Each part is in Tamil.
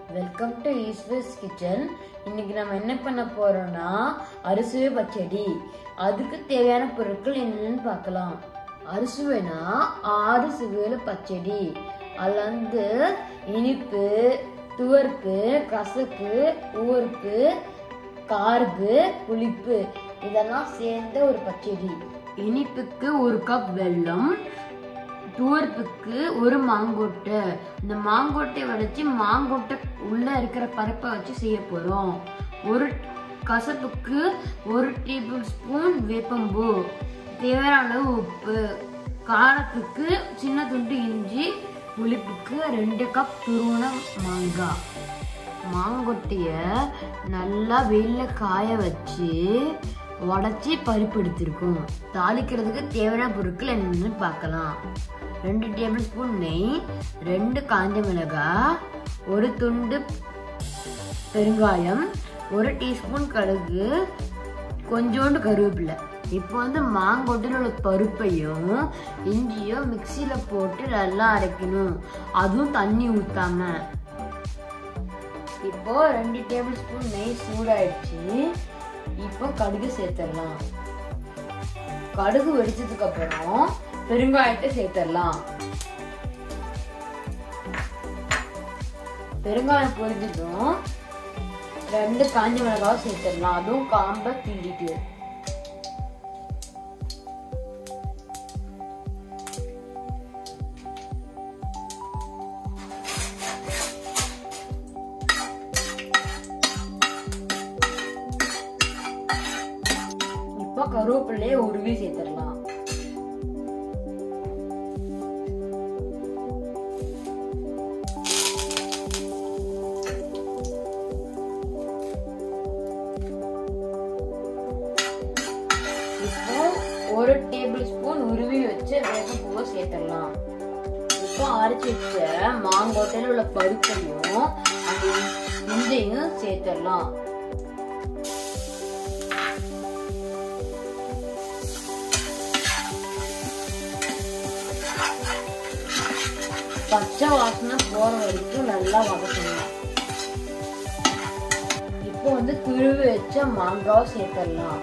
வெல்கம் டு ஈஸ்வர்ஸ் கிச்சன் இன்னைக்கு நம்ம என்ன பண்ண போறோம்னா அறுசுவை பச்சடி அதுக்கு தேவையான பொருட்கள் என்னன்னு பார்க்கலாம் அறுசுவைனா ஆறு சுவையில பச்சடி அதுல வந்து இனிப்பு துவர்ப்பு கசப்பு ஊர்ப்பு கார்பு புளிப்பு இதெல்லாம் சேர்ந்த ஒரு பச்சடி இனிப்புக்கு ஒரு கப் வெல்லம் துவர்ப்புக்கு ஒரு மாங்கொட்டை இந்த மாங்கொட்டை வச்சு மாங்கொட்டை உள்ள இருக்கிற பருப்பை வச்சு செய்ய போறோம் ஒரு கசப்புக்கு ஒரு டேபிள் ஸ்பூன் வேப்பம்பூ தேவையான அளவு உப்பு காரத்துக்கு சின்ன துண்டு இஞ்சி புளிப்புக்கு ரெண்டு கப் துருவன மாங்காய் மாங்கொட்டைய நல்லா வெயில்ல காய வச்சு உடச்சி பருப்பு எடுத்திருக்கோம் தாளிக்கிறதுக்கு தேவையான பொருட்கள் என்னன்னு பார்க்கலாம் ரெண்டு டேபிள் ஸ்பூன் நெய் ரெண்டு காஞ்ச மிளகாய் ஒரு துண்டு பெருங்காயம் ஒரு டீஸ்பூன் கடுகு கொஞ்சோண்டு கருவேப்பிலை இப்போ வந்து மாங்கொட்டையில் உள்ள பருப்பையும் இஞ்சியும் மிக்சியில் போட்டு நல்லா அரைக்கணும் அதுவும் தண்ணி ஊத்தாம இப்போ ரெண்டு டேபிள் ஸ்பூன் நெய் சூடாயிடுச்சு இப்போ கடுகு சேர்த்துடலாம் கடுகு வெடிச்சதுக்கு அப்புறம் பெருங்காயத்தை சேர்த்துடலாம் பெருங்காயம் பொரிஞ்சதும் ரெண்டு காஞ்ச மிளகாவும் சேர்த்துடலாம் அதுவும் காம்ப கிண்டிட்டு இப்போ கருவேப்பிலையை உருவி சேர்த்துடலாம் இப்போ ஒரு டேபிள் ஸ்பூன் உருவி வச்ச வேகப்பூவை சேர்த்துடலாம் இப்போ அரைச்சி வச்ச மாங்கோட்டையில் உள்ள பருப்பையும் அந்த இஞ்சையும் சேர்த்துடலாம் பச்சை வாசனை போற வரைக்கும் நல்லா வதக்கணும் இப்போ வந்து துருவி வச்ச மாங்காவை சேர்த்துடலாம்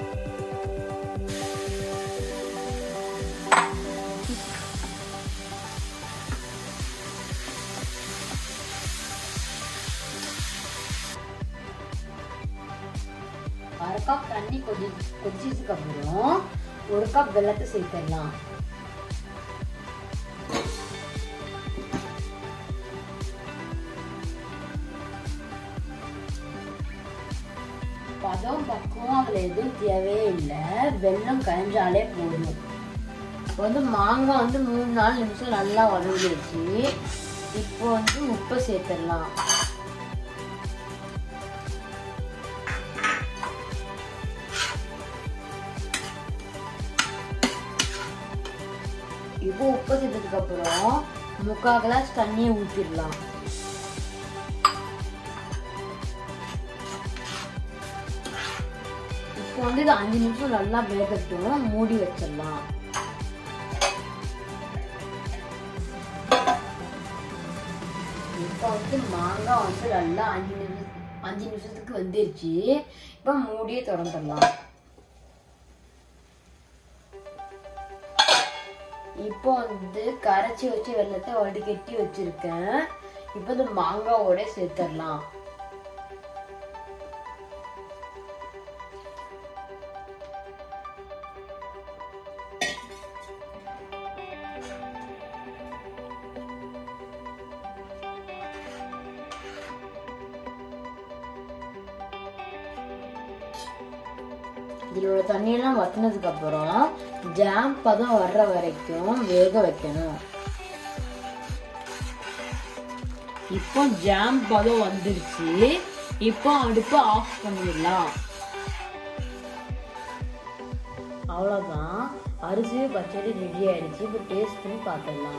அரை கப் தண்ணி கொதி கொதிச்சதுக்கு அப்புறம் ஒரு கப் வெள்ளத்தை சேர்த்துடலாம் பதம் பக்குவம் அதுல எதுவும் தேவையே இல்லை வெள்ளம் கரைஞ்சாலே போதும் இப்போ வந்து மாங்காய் வந்து மூணு நாலு நிமிஷம் நல்லா வதங்கிடுச்சு இப்போ வந்து உப்பை சேர்த்துடலாம் இப்போ உப்பு சேர்த்ததுக்கு அப்புறம் முக்கால் கிளாஸ் தண்ணியை ஊற்றிடலாம் இப்போ வந்து இது அஞ்சு நிமிஷம் நல்லா வேகட்டும் மூடி வச்சிடலாம் இப்போ வந்து மாங்காய் வந்து நல்லா அஞ்சு நிமிஷம் அஞ்சு நிமிஷத்துக்கு வந்துருச்சு இப்போ மூடியே திறந்துடலாம் இப்போ வந்து கரைச்சி வச்சு வெள்ளத்தை வடிகட்டி வச்சிருக்கேன் இப்போ இந்த மாங்காவோட சேர்த்துடலாம் இதோட தண்ணியெல்லாம் வத்தினதுக்கு அப்புறம் ஜாம் பதம் வர்ற வரைக்கும் வேக வைக்கணும் இப்போ ஜாம் பதம் வந்துருச்சு இப்போ அடுப்பு ஆஃப் பண்ணிடலாம் அவ்வளோதான் அரிசி பச்சடி ரெடி ஆயிடுச்சு இப்போ டேஸ்ட் பண்ணி பார்த்துடலாம்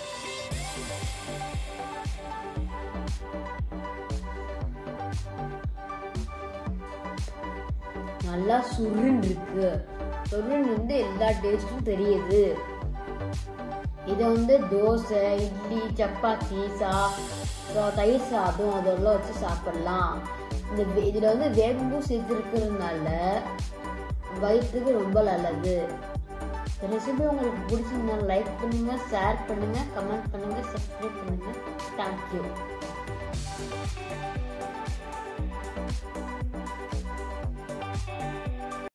நல்லா சுருன்னு இருக்கு சுருன்னு இருந்து எல்லா டேஸ்டும் தெரியுது இதை வந்து தோசை இட்லி சப்பாத்தி சா சா- தயிர் சாதம் அதெல்லாம் வச்சு சாப்பிடலாம் இந்த வே- இதுல வந்து வேம்பு சேர்த்துருக்கிறதுனால வயிற்றுக்கு ரொம்ப நல்லது இந்த ரெசிபி உங்களுக்கு பிடிச்சிருந்தா லைக் பண்ணுங்க ஷேர் பண்ணுங்க கமெண்ட் பண்ணுங்க சப்ஸ்கிரைப் பண்ணுங்க தேங்க்யூ